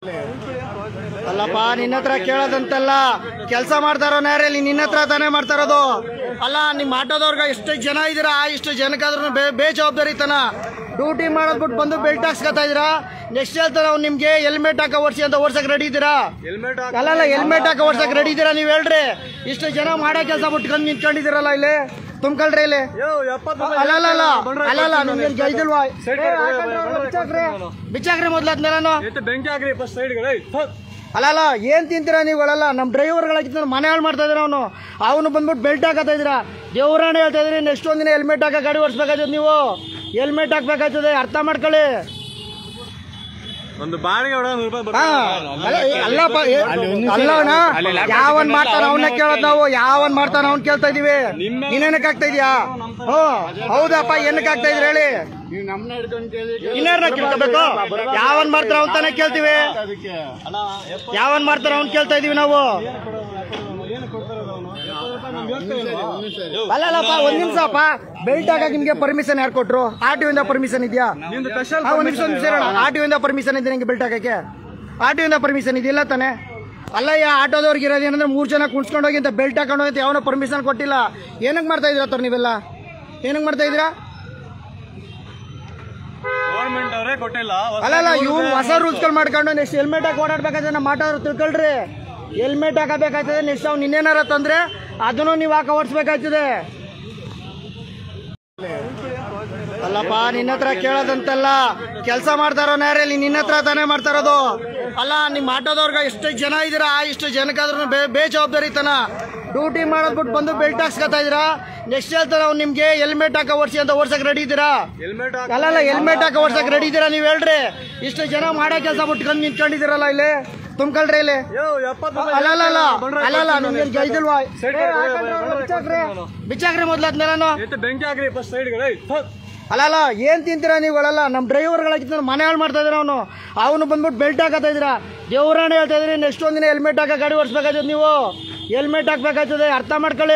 ಅಲ್ಲಪ್ಪ ನಿನ್ನ ಹತ್ರ ಕೇಳೋದಂತಲ್ಲ ಕೆಲಸ ಮಾಡ್ತಾರೋ ನೇರಲ್ಲಿ ನಿನ್ನ ಹತ್ರ ತಾನೇ ಮಾಡ್ತಾ ಇರೋದು ಅಲ್ಲ ನಿಮ್ಮ ಆಟೋದವ್ರಿಗೆ ಎಷ್ಟು ಜನ ಇದ್ದೀರಾ ಇಷ್ಟು ಜನಕ್ಕಾದ್ರೂ ಬೇ ಬೇಜವಾಬ್ದಾರಿತನ ಡ್ಯೂಟಿ ಮಾಡೋದ್ ಬಿಟ್ಟು ಬಂದು ಬೆಲ್ಟ್ ಹಾಕ್ಸ್ಕೊತಾ ಇದ್ದೀರಾ ನೆಕ್ಸ್ಟ್ ಹೇಳ್ತಾರೆ ಅವ್ನು ನಿಮ್ಗೆ ಹೆಲ್ಮೆಟ್ ಹಾಕ ಓಡಿಸಿ ಅಂತ ಓಡ್ಸಕ್ ರೆಡಿ ಇದ್ದೀರಾ ಅಲ್ಲ ಅಲ್ಲ ಹೆಲ್ಮೆಟ್ ಹಾಕ ಓಡ್ಸಕ್ ರೆಡಿ ಇದ್ದೀರಾ ನೀವು ಹೇಳ್ರಿ ಇಷ್ಟು ಜನ ಮಾಡೋ ಕೆಲಸ ಬಿಟ್ಕೊಂಡು ನಿಂತ್ಕೊಂಡಿದ್ದೀರಲ್ಲ ಇಲ್ಲಿ ತುಂಬ್ಕೊಳ್ರಿ ಇಲ್ಲಿ ಅಲ್ಲ ಅಲ್ಲ ಅಲ್ಲ ಅಲ್ಲ ಅಲ್ಲ ನಿಮ್ಗೆ ಗೈದಿಲ್ವಾ ಏ, ಹಾಕಂಡ್ರೆ ಅವ್ರನ್ನ ಬಿಚ್ಚಾಕ್ರಿ ಬಿಚ್ಚಾಕ್ರಿ ಮೊದ್ಲು ಅದ್ನೆಲ್ಲಾನು ಬೆಂಕಿ ಹಾಕ್ರಿ ಫಸ್ಟ್ ಸೈಡ್ ಅಲ್ಲ ಅಲ್ಲ ಏನ್ ತಿಂತೀರಾ ನೀವುಗಳೆಲ್ಲ ನಮ್ಮ ಡ್ರೈವರ್ಗಳಾಗಿತ್ತು ಮನೆ ಹಾಳು ಮಾಡ್ತಾ ಇದ್ದೀರಾ ಅವನು ಅವನು ಬಂದ್ಬಿಟ್ಟು ಬೆಲ್ಟ್ ಹಾಕತ್ತಾ ಇದ್ದೀರಾ ದೇವ್ರಾಣೆ ಹೇಳ್ತಾ ಇದ್ರಿ ನೆಕ್ಸ್ಟ್ ಒಂದಿನ ಹೆಲ್ಮೆಟ್ ಹಾಕ ಗಾಡಿ ಓಡಿಸ್ಬೇಕಾಗ್ತದೆ ನೀವು ಹೆಲ್ಮೆಟ್ ಹಾಕ್ಬೇಕಾಗ್ತದೆ ಅರ್ಥ ಮಾಡ್ಕೊಳ್ಳಿ ಒಂದು ಬಾಡಿಗೆ ಹೊಡ ನೂರು ರೂಪಾಯಿ ಹಾ, ಅಲ್ಲ, ಏ, ಅಲ್ಲಪ್ಪ ಏ, ಅಲ್ಲವನ ಯಾವನ್ ಮಾಡ್ತಾನ ಅವನ್ನ ಕೇಳೋದ್ ನಾವು ಯಾವನ್ ಮಾಡ್ತಾನ ಅವ್ನ್ ಕೇಳ್ತಾ ಇದೀವಿ ನೀನೇನಕ್ ಆಗ್ತಾ ಇದೀಯಾ ಹ್ಞೂ ಹೌದಪ್ಪ ಏನಕ್ಕೆ ಆಗ್ತಾ ಇದ್ರಿ ಹೇಳಿ ಇನ್ಯಾರನ್ನ ಕೇಳ್ಕೋಬೇಕು ಯಾವನ್ ಮಾಡ್ತಾರ ಅವ್ನ್ ತಾನೇ ಕೇಳ್ತೀವಿ ಯಾವನ್ ಮಾಡ್ತಾರ ಅವ್ನ್ ಕೇಳ್ತಾ ಇದೀವಿ ನಾವು ಅಲ್ಲ ಅಲ್ಲಪ್ಪ ಒಂದ್ ನಿಮಿಷಪ್ಪ ಬೆಲ್ಟ್ ಹಾಕಕ್ ನಿಮ್ಗೆ ಪರ್ಮಿಷನ್ ಯಾರು ಕೊಟ್ರು ಆರ್ ಟಿ ಇಂದ ಪರ್ಮಿಷನ್ ಇದೆಯಾ ನಿಮ್ದು ಸ್ಪೆಷಲ್ ಆ, ಒಂದ್ ನಿಮಿಷ ಒಂದ್ ನಿಮಿಷ ಇರೋಣ ಆರ್ ಟಿ ಇಂದ ಪರ್ಮಿಷನ್ ಇದೆ ನಿಂಗೆ ಬೆಲ್ಟ್ ಹಾಕಕ್ಕೆ ಆರ್ ಟಿ ಇಂದ ಪರ್ಮಿಷನ್ ಇದೆಯಲ್ಲ ತಾನೆ ಅಲ್ಲ ಯಾ ಆಟೋದವ್ರಿಗೆ ಇರೋದು ಏನಂದ್ರೆ ಮೂರ್ ಜನ ಕುಣ್ಸ್ಕೊಂಡು ಹೋಗಿ ಅಂತ ಬೆಲ್ಟ್ ಹಾಕೊಂಡು ಹೋಗಿ ಅಂತ ಯಾವನೋ ಪರ್ಮಿಷನ್ ಕೊಟ್ಟಿಲ್ಲ ಏನಕ್ಕೆ ಮಾಡ್ತಾ ಇದ್ದೀರಾ ತರ ನೀವೆಲ್ಲ ಏನಕ್ಕೆ ಮಾಡ್ತಾ ಇದ್ದೀರಾ ಗೌರ್ಮೆಂಟ್ ಅವರೇ ಕೊಟ್ಟಿಲ್ಲ ಅಲ್ಲ ಅಲ್ಲ ಇವ್ರು ಹೊಸ ರೂಲ್ಸ್ಗಳು ಮಾಡ್ಕೊಂಡು ನೆಕ್ಸ್ಟ್ ಹೆಲ್ಮೆಟ್ ಹಾಕಿ ಓಡಾಡ್ಬೇಕಾದ್ರೆ ನಮ್ಮ ಆಟೋದ್ರು ತಿಳ್ಕೊಳ್ರಿ ಹೆಲ್ಮೆಟ್ ಹಾಕಬೇಕಾಗ್ತದೆ ನೆಕ್ಸ್ಟ್ ಅವ್ನು ಇನ್ನೇನಾರ ತಂದ್ರೆ ಅದನ್ನು ನೀವು ಹಾಕ ಓಡಿಸ್ಬೇಕಾಗ್ತದೆ ಅಲ್ಲಪ್ಪ ನಿನ್ನ ಹತ್ರ ಕೇಳೋದಂತಲ್ಲ ಕೆಲಸ ಮಾಡ್ತಾರೋ ನೇರಲ್ಲಿ ನಿನ್ನ ಹತ್ರ ತಾನೇ ಮಾಡ್ತಾ ಇರೋದು ಅಲ್ಲ ನಿಮ್ಮ ಆಟೋದವ್ರಿಗೆ ಎಷ್ಟು ಜನ ಇದ್ದೀರಾ ಇಷ್ಟು ಜನಕ್ಕಾದ್ರೂ ಬೇ ಬೇಜವಾಬ್ದಾರಿತನ ಡ್ಯೂಟಿ ಮಾಡೋದ್ ಬಿಟ್ಟು ಬಂದು ಬೆಲ್ಟ್ ಹಾಕ್ಸ್ಕೊತಾ ಇದ್ದೀರಾ ನೆಕ್ಸ್ಟ್ ಹೇಳ್ತಾರೆ ಅವ್ನು ನಿಮ್ಗೆ ಹೆಲ್ಮೆಟ್ ಹಾಕ ಓಡಿಸಿ ಅಂತ ಓಡ್ಸಕ್ ರೆಡಿ ಇದ್ದೀರಾ ಹೆಲ್ಮೆಟ್ ಅಲ್ಲ ಅಲ್ಲ ಹೆಲ್ಮೆಟ್ ಹಾಕ ಓಡ್ಸಕ್ ರೆಡಿ ಇದ್ದೀರಾ ನೀವು ಹೇಳ್ರಿ ಇಷ್ಟು ಜನ ಮಾಡೋ ಕೆಲಸ ಬಿಟ್ಕೊಂಡು ನಿಂತ್ಕೊಂಡಿದ್ದೀರಲ್ಲ ಇಲ್ಲಿ ತುಂಬ್ಕೊಳ್ರಿ ಇಲ್ಲಿ ಎಪ್ಪತ್ತು ಅಲ್ಲ ಅಲ್ಲ ಅಲ್ಲ ಅಲ್ಲ ಅಲ್ಲ ನಿಮ್ಗೆ ಗೈದಿಲ್ವಾ ಏ, ಹಾಕಂಡ್ರೆ ಅವ್ರನ್ನ ಬಿಚ್ಚಾಕ್ರಿ ಬಿಚ್ಚಾಕ್ರಿ ಮೊದ್ಲು ಅದ್ನೆಲ್ಲಾನು ಬೆಂಕಿ ಹಾಕ್ರಿ ಫಸ್ಟ್ ಸೈಡ್ ಅಲ್ಲ ಅಲ್ಲ ಏನ್ ತಿಂತೀರಾ ನೀವುಗಳೆಲ್ಲ ನಮ್ಮ ಡ್ರೈವರ್ಗಳಾಗಿತ್ತು ಮನೆ ಹಾಳು ಮಾಡ್ತಾ ಇದ್ದೀರಾ ಅವನು ಅವನು ಬಂದ್ಬಿಟ್ಟು ಬೆಲ್ಟ್ ಹಾಕತ್ತಾ ಇದ್ದೀರಾ ದೇವ್ರಾಣೆ ಹೇಳ್ತಾ ಇದ್ರಿ ನೆಕ್ಸ್ಟ್ ಒಂದಿನ ಹೆಲ್ಮೆಟ್ ಹಾಕ ಗಾಡಿ ಓಡಿಸ್ಬೇಕಾಗ್ತದೆ ನೀವು ಹೆಲ್ಮೆಟ್ ಹಾಕ್ಬೇಕಾಗ್ತದೆ ಅರ್ಥ ಮಾಡ್ಕೊಳ್ಳಿ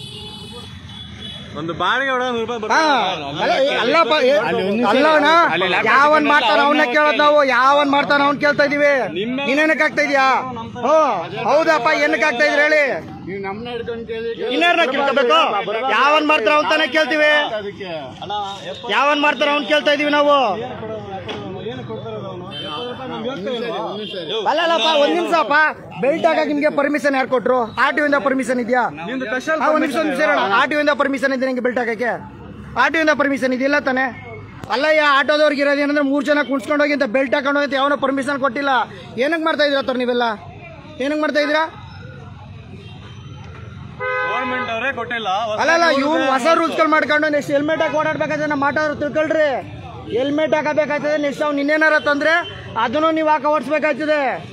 ಒಂದು ಬಾಡಿಗೆ ಹೊಡ ನೂರು ರೂಪಾಯಿ ಹಾ, ಅಲ್ಲ, ಏ, ಅಲ್ಲಪ್ಪ ಏ, ಅಲ್ಲವನ ಯಾವನ್ ಮಾಡ್ತಾನ ಅವನ್ನ ಕೇಳೋದ್ ನಾವು ಯಾವನ್ ಮಾಡ್ತಾನ ಅವ್ನ್ ಕೇಳ್ತಾ ಇದೀವಿ ನೀನೇನಕ್ ಆಗ್ತಾ ಇದೀಯಾ ಹ್ಞೂ ಹೌದಪ್ಪ ಏನಕ್ಕೆ ಆಗ್ತಾ ಇದ್ರಿ ಹೇಳಿ ಇನ್ಯಾರನ್ನ ಕೇಳ್ಕೋಬೇಕು ಯಾವನ್ ಮಾಡ್ತಾರ ಅವ್ನ್ ತಾನೇ ಕೇಳ್ತೀವಿ ಯಾವನ್ ಮಾಡ್ತಾರ ಅವ್ನ್ ಕೇಳ್ತಾ ಇದೀವಿ ನಾವು ಅಲ್ಲ ಅಲ್ಲಪ್ಪ ಒಂದ್ ನಿಮಿಷಪ್ಪ ಬೆಲ್ಟ್ ಹಾಕಕ್ ನಿಮ್ಗೆ ಪರ್ಮಿಷನ್ ಯಾರು ಕೊಟ್ರು ಆರ್ ಟಿ ಇಂದ ಪರ್ಮಿಷನ್ ಇದೆಯಾ ನಿಮ್ದು ಸ್ಪೆಷಲ್ ಆ, ಒಂದ್ ನಿಮಿಷ ಒಂದ್ ನಿಮಿಷ ಇರೋಣ ಆರ್ ಟಿ ಇಂದ ಪರ್ಮಿಷನ್ ಇದೆ ನಿಂಗೆ ಬೆಲ್ಟ್ ಹಾಕಕ್ಕೆ ಆರ್ ಟಿ ಇಂದ ಪರ್ಮಿಷನ್ ಇದೆಯಲ್ಲ ತಾನೆ ಅಲ್ಲ ಯಾ ಆಟೋದವ್ರಿಗೆ ಇರೋದು ಏನಂದ್ರೆ ಮೂರ್ ಜನ ಕುಣ್ಸ್ಕೊಂಡು ಹೋಗಿ ಅಂತ ಬೆಲ್ಟ್ ಹಾಕೊಂಡು ಹೋಗಿ ಅಂತ ಯಾವನೋ ಪರ್ಮಿಷನ್ ಕೊಟ್ಟಿಲ್ಲ ಏನಕ್ಕೆ ಮಾಡ್ತಾ ಇದ್ದೀರಾ ತರ ನೀವೆಲ್ಲ ಏನಕ್ಕೆ ಮಾಡ್ತಾ ಇದ್ದೀರಾ ಗೌರ್ಮೆಂಟ್ ಅವರೇ ಕೊಟ್ಟಿಲ್ಲ ಅಲ್ಲ ಅಲ್ಲ ಇವ್ರು ಹೊಸ ರೂಲ್ಸ್ಗಳು ಮಾಡ್ಕೊಂಡು ನೆಕ್ಸ್ಟ್ ಹೆಲ್ಮೆಟ್ ಹಾಕಿ ಓಡಾಡ್ಬೇಕಾದ್ರೆ ನಮ್ಮ ಆಟೋದ್ರು ತಿಳ್ಕೊಳ್ರಿ ಹೆಲ್ಮೆಟ್ ಹಾಕಬೇಕಾಗ್ತದೆ ನೆಕ್ಸ್ಟ್ ಅವ್ನು ಇನ್ನೇನಾರ ತಂದ್ರೆ ಅದನ್ನು ನೀವು ಹಾಕ ಓಡಿಸ್ಬೇಕಾಗ್ತದೆ